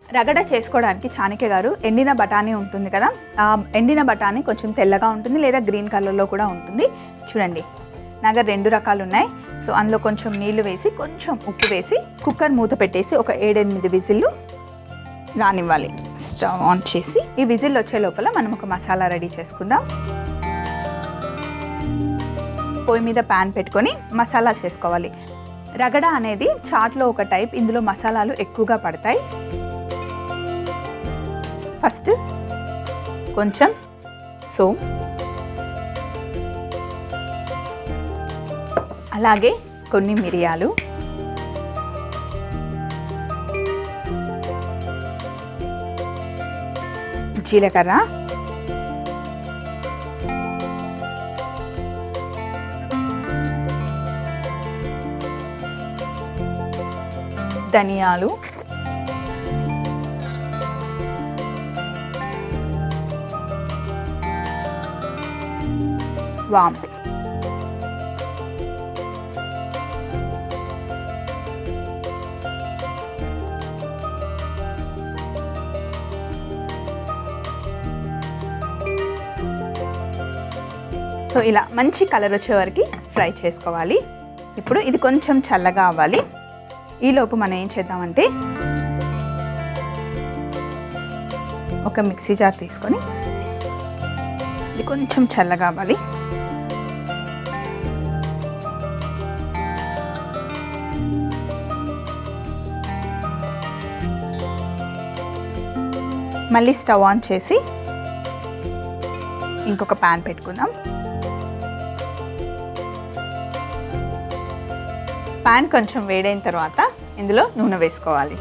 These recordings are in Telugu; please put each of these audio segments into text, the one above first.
రగడ చేసుకోవడానికి చాణక్య గారు ఎండిన బఠానీ ఉంటుంది కదా ఆ ఎండిన బఠానీ కొంచెం తెల్లగా ఉంటుంది లేదా గ్రీన్ కలర్లో కూడా ఉంటుంది చూడండి నా దగ్గర రెండు రకాలు ఉన్నాయి సో అందులో కొంచెం నీళ్లు వేసి కొంచెం ఉప్పు వేసి కుక్కర్ మూత పెట్టేసి ఒక ఏడెనిమిది విజిల్లు రానివ్వాలి స్టవ్ ఆన్ చేసి ఈ విజిల్ వచ్చే లోపల మనం ఒక మసాలా రెడీ చేసుకుందాం పొయ్యి మీద ప్యాన్ పెట్టుకొని మసాలా చేసుకోవాలి రగడ అనేది చాట్లో ఒక టైప్ ఇందులో మసాలాలు ఎక్కువగా పడతాయి ఫస్ట్ కొంచెం సోమ్ అలాగే కొన్ని మిరియాలు జీలకర్ర ధనియాలు వాము సో ఇలా మంచి కలర్ వచ్చే వరకు ఫ్రై చేసుకోవాలి ఇప్పుడు ఇది కొంచెం చల్లగా అవ్వాలి ఈలోపు మనం ఏం చేద్దామంటే ఒక మిక్సీ జార్ తీసుకొని ఇది కొంచెం చల్లగా అవ్వాలి మళ్ళీ స్టవ్ ఆన్ చేసి ఇంకొక ప్యాన్ పెట్టుకుందాం ప్యాన్ కొంచెం వేడైన తర్వాత ఇందులో నూనె వేసుకోవాలి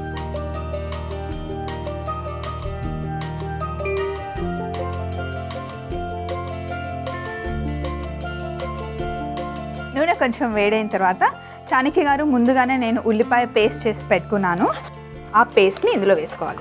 నూనె కొంచెం వేడైన తర్వాత చాణక్య గారు ముందుగానే నేను ఉల్లిపాయ పేస్ట్ చేసి పెట్టుకున్నాను ఆ పేస్ట్ని ఇందులో వేసుకోవాలి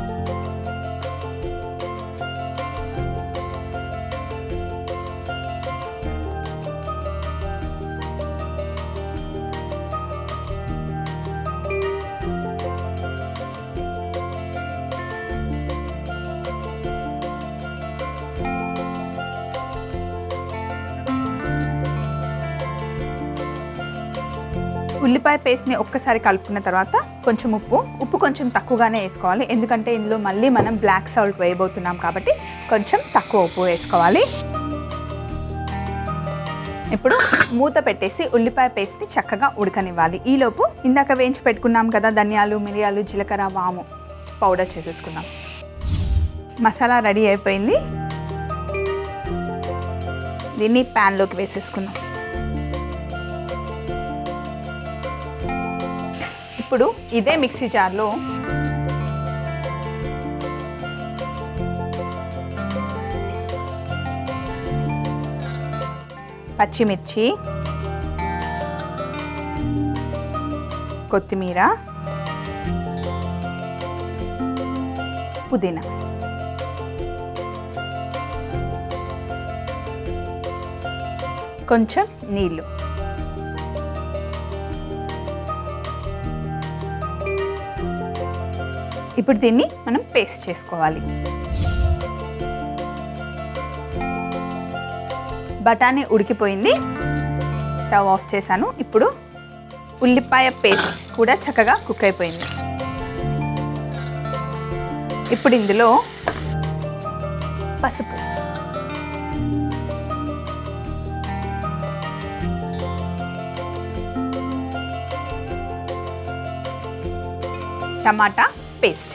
ఉల్లిపాయ పేస్ట్ని ఒక్కసారి కలుపుకున్న తర్వాత కొంచెం ఉప్పు ఉప్పు కొంచెం తక్కువగానే వేసుకోవాలి ఎందుకంటే ఇందులో మళ్ళీ మనం బ్లాక్ సాల్ట్ వేయబోతున్నాం కాబట్టి కొంచెం తక్కువ ఉప్పు వేసుకోవాలి ఇప్పుడు మూత పెట్టేసి ఉల్లిపాయ పేస్ట్ని చక్కగా ఉడకనివ్వాలి ఈలోపు ఇందాక వేయించి పెట్టుకున్నాం కదా ధనియాలు మిరియాలు జీలకర్ర వాము పౌడర్ చేసేసుకుందాం మసాలా రెడీ అయిపోయింది దీన్ని ప్యాన్లోకి వేసేసుకుందాం ఇప్పుడు ఇదే మిక్సీ జార్లో పచ్చిమిర్చి కొత్తిమీర పుదీనా కొంచెం నీళ్ళు ఇప్పుడు దీన్ని మనం పేస్ట్ చేసుకోవాలి బఠానీ ఉడికిపోయింది స్టవ్ ఆఫ్ చేశాను ఇప్పుడు ఉల్లిపాయ పేస్ట్ కూడా చక్కగా కుక్ అయిపోయింది ఇప్పుడు ఇందులో పసుపు టమాటా పేస్ట్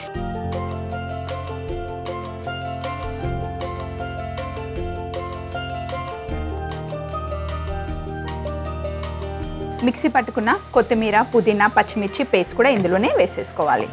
మిక్సీ పట్టుకున్న కొత్తిమీర పుదీనా పచ్చిమిర్చి పేస్ట్ కూడా ఇందులోనే వేసేసుకోవాలి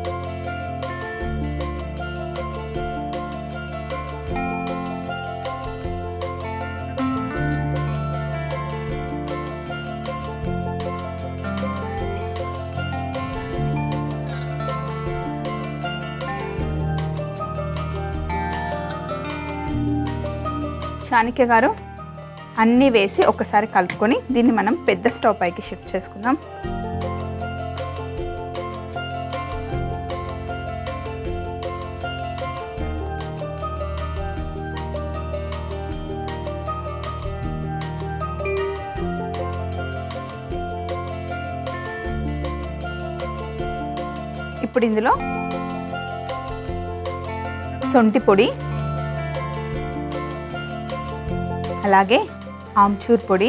చాణక్య గారు అన్నీ వేసి ఒకసారి కలుపుకొని దీన్ని మనం పెద్ద స్టవ్ పైకి షిఫ్ట్ చేసుకుందాం ఇప్పుడు ఇందులో సొంటి పొడి అలాగే ఆమ్చూర్ పొడి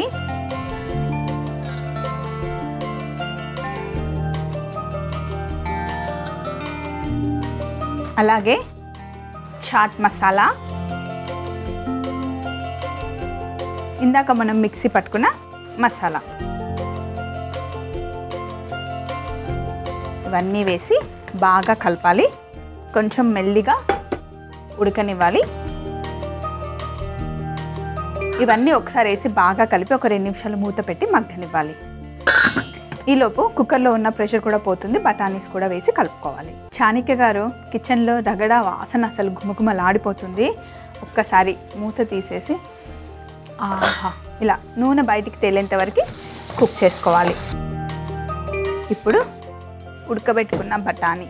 అలాగే చాట్ మసాలా ఇందాక మనం మిక్సీ పట్టుకున్న మసాలా ఇవన్నీ వేసి బాగా కలపాలి కొంచెం మెల్లిగా ఉడకనివ్వాలి ఇవన్నీ ఒకసారి వేసి బాగా కలిపి ఒక రెండు నిమిషాలు మూత పెట్టి మగ్గనివ్వాలి ఈలోపు కుక్కర్లో ఉన్న ప్రెషర్ కూడా పోతుంది బఠానీస్ కూడా వేసి కలుపుకోవాలి చాణక్య గారు కిచెన్లో రగడ వాసన అసలు గుమగుమలాడిపోతుంది ఒక్కసారి మూత తీసేసి ఆహా ఇలా నూనె బయటికి తేలేంత వరకు కుక్ చేసుకోవాలి ఇప్పుడు ఉడకబెట్టుకున్న బఠానీ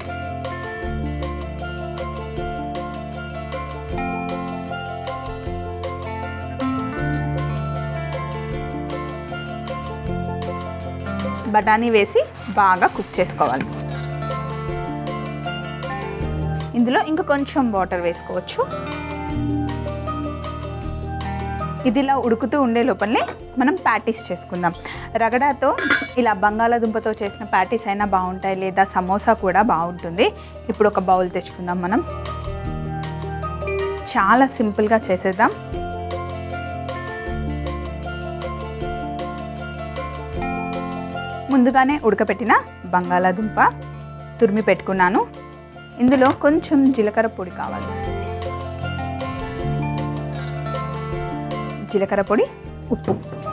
బఠానీ వేసి బాగా కుక్ చేసుకోవాలి ఇందులో ఇంకా కొంచెం వాటర్ వేసుకోవచ్చు ఇది ఇలా ఉడుకుతూ ఉండే లోపలనే మనం ప్యాటీస్ చేసుకుందాం రగడాతో ఇలా బంగాళాదుంపతో చేసిన ప్యాటీస్ అయినా బాగుంటాయి లేదా సమోసా కూడా బాగుంటుంది ఇప్పుడు ఒక బౌల్ తెచ్చుకుందాం మనం చాలా సింపుల్గా చేసేద్దాం ముందుగానే ఉడకపెట్టిన బంగాళాదుంప తురిమి పెట్టుకున్నాను ఇందులో కొంచెం జీలకర్ర పొడి కావాలి జీలకర్ర పొడి ఉప్పు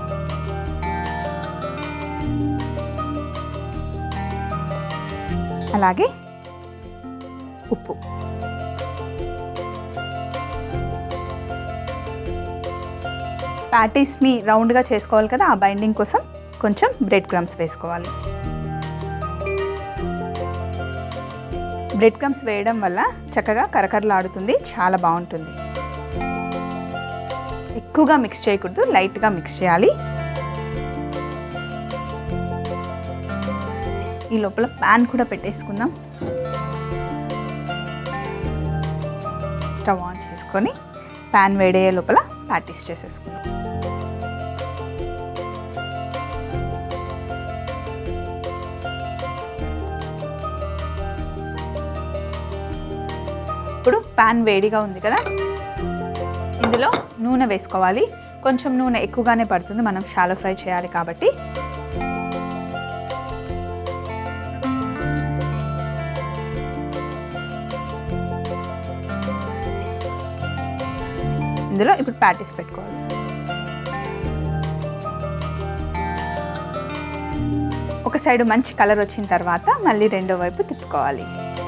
అలాగే ఉప్పు ప్యాటీస్ని రౌండ్గా చేసుకోవాలి కదా ఆ బైండింగ్ కోసం కొంచెం బ్రెడ్ క్రమ్స్ వేసుకోవాలి బ్రెడ్ క్రమ్స్ వేయడం వల్ల చక్కగా కరకరలాడుతుంది చాలా బాగుంటుంది ఎక్కువగా మిక్స్ చేయకూడదు లైట్గా మిక్స్ చేయాలి ఈ లోపల ప్యాన్ కూడా పెట్టేసుకుందాం స్టవ్ ఆన్ చేసుకొని ప్యాన్ వేడయ్యే లోపల ప్యాటీస్ చేసేసుకుందాం ఇప్పుడు ప్యాన్ వేడిగా ఉంది కదా ఇందులో నూనె వేసుకోవాలి కొంచెం నూనె ఎక్కువగానే పడుతుంది మనం షాలో ఫ్రై చేయాలి కాబట్టి ఇందులో ఇప్పుడు ప్యాటీస్ పెట్టుకోవాలి ఒక సైడ్ మంచి కలర్ వచ్చిన తర్వాత మళ్ళీ రెండో వైపు తిప్పుకోవాలి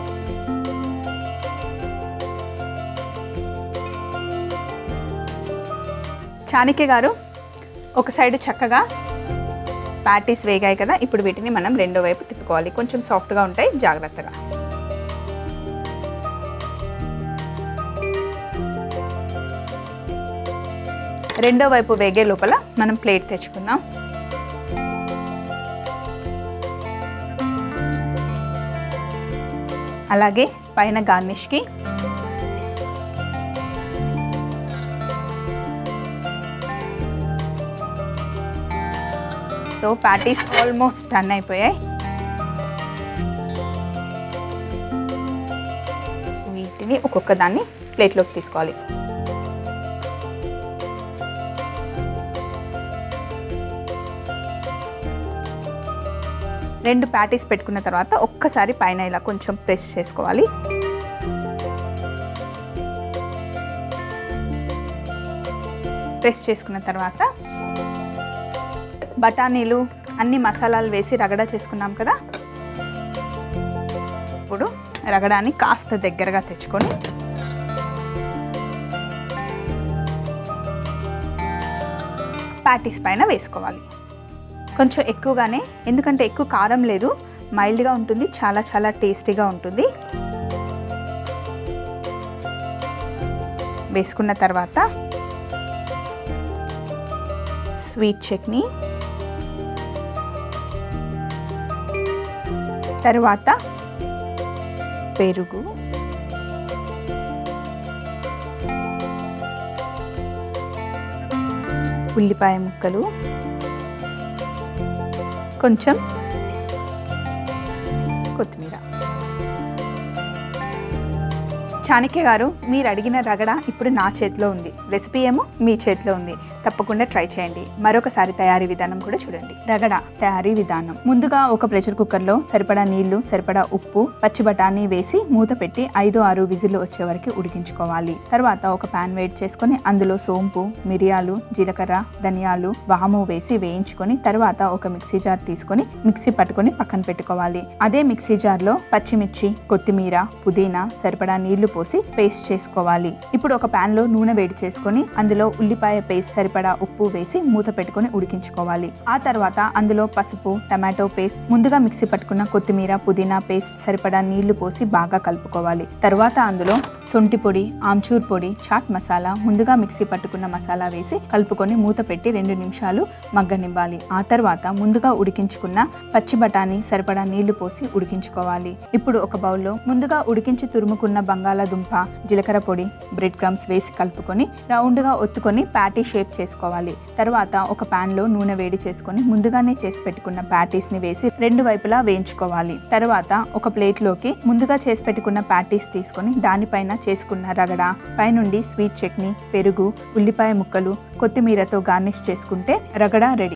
చాణక్య గారు ఒక సైడ్ చక్కగా ప్యాటీస్ వేగాయి కదా ఇప్పుడు వీటిని మనం రెండో వైపు తిప్పుకోవాలి కొంచెం సాఫ్ట్గా ఉంటాయి జాగ్రత్తగా రెండో వైపు వేగే లోపల మనం ప్లేట్ తెచ్చుకుందాం అలాగే పైన గార్నిష్కి సో ప్యాటీస్ ఆల్మోస్ట్ డన్ అయిపోయాయి వీటిని ఒక్కొక్క దాన్ని ప్లేట్లోకి తీసుకోవాలి రెండు ప్యాటీస్ పెట్టుకున్న తర్వాత ఒక్కసారి పైన ఇలా కొంచెం ప్రెస్ చేసుకోవాలి ప్రెస్ చేసుకున్న తర్వాత బఠానీలు అన్ని మసాలాలు వేసి రగడ చేసుకున్నాం కదా ఇప్పుడు రగడాన్ని కాస్త దగ్గరగా తెచ్చుకొని ప్యాటీస్ పైన వేసుకోవాలి కొంచెం ఎక్కువగానే ఎందుకంటే ఎక్కువ కారం లేదు మైల్డ్గా ఉంటుంది చాలా చాలా టేస్టీగా ఉంటుంది వేసుకున్న తర్వాత స్వీట్ చట్నీ తర్వాత పెరుగు ఉల్లిపాయ ముక్కలు కొంచెం కొత్తిమీర చాణక్య గారు మీరు అడిగిన రగడ ఇప్పుడు నా చేతిలో ఉంది రెసిపీ ఏమో మీ చేతిలో ఉంది తప్పకుండా ట్రై చేయండి మరొకసారి తయారీ విధానం కూడా చూడండి రగడ తయారీ విధానం ముందుగా ఒక ప్రెషర్ కుక్కర్లో సరిపడా నీళ్లు సరిపడా ఉప్పు పచ్చి బఠానీ వేసి మూత పెట్టి ఐదు ఆరు విజిల్లు వచ్చే వరకు ఉడికించుకోవాలి తర్వాత ఒక పాన్ వేడి చేసుకొని అందులో సోంపు మిరియాలు జీలకర్ర ధనియాలు వాము వేసి వేయించుకొని తర్వాత ఒక మిక్సీ జార్ తీసుకొని మిక్సీ పట్టుకొని పక్కన పెట్టుకోవాలి అదే మిక్సీ జార్లో పచ్చిమిర్చి కొత్తిమీర పుదీనా సరిపడా నీళ్లు పోసి పేస్ట్ చేసుకోవాలి ఇప్పుడు ఒక పాన్ లో నూనె వేడి చేసుకొని అందులో ఉల్లిపాయ పేస్ట్ సరిపడా ఉప్పు వేసి మూత పెట్టుకొని ఉడికించుకోవాలి ఆ తర్వాత అందులో పసుపు టమాటో పేస్ట్ ముందుగా మిక్సీ పట్టుకున్న కొత్తిమీర పుదీనా పేస్ట్ సరిపడా నీళ్లు పోసి బాగా కలుపుకోవాలి తర్వాత అందులో సొంటి పొడి ఆమ్చూర్ పొడి చాట్ మసాలా ముందుగా మిక్సీ పట్టుకున్న మసాలా వేసి కలుపుకొని మూత పెట్టి రెండు నిమిషాలు మగ్గనివ్వాలి ఆ తర్వాత ముందుగా ఉడికించుకున్న పచ్చి బఠానీ సరిపడా నీళ్లు పోసి ఉడికించుకోవాలి ఇప్పుడు ఒక బౌల్లో ముందుగా ఉడికించి తురుముకున్న బంగాళాదుంప జీలకర్ర పొడి బ్రెడ్ క్రమ్స్ వేసి కలుపుకొని రౌండ్గా ఒత్తుకొని ప్యాటీ షేప్ చేసుకోవాలి తర్వాత ఒక పాన్ లో నూనె వేడి చేసుకొని ముందుగానే చేసి పెట్టుకున్న ప్యాటీస్ ని వేసి రెండు వైపులా వేయించుకోవాలి తర్వాత ఒక ప్లేట్ లోకి ముందుగా చేసి పెట్టుకున్న ప్యాటీస్ తీసుకొని దానిపైన చేసుకున్న రగడ పైనుండి స్వీట్ చట్నీ పెరుగు ఉల్లిపాయ ముక్కలు కొత్తిమీరతో గార్నిష్ చేసుకుంటే రగడ రెడీ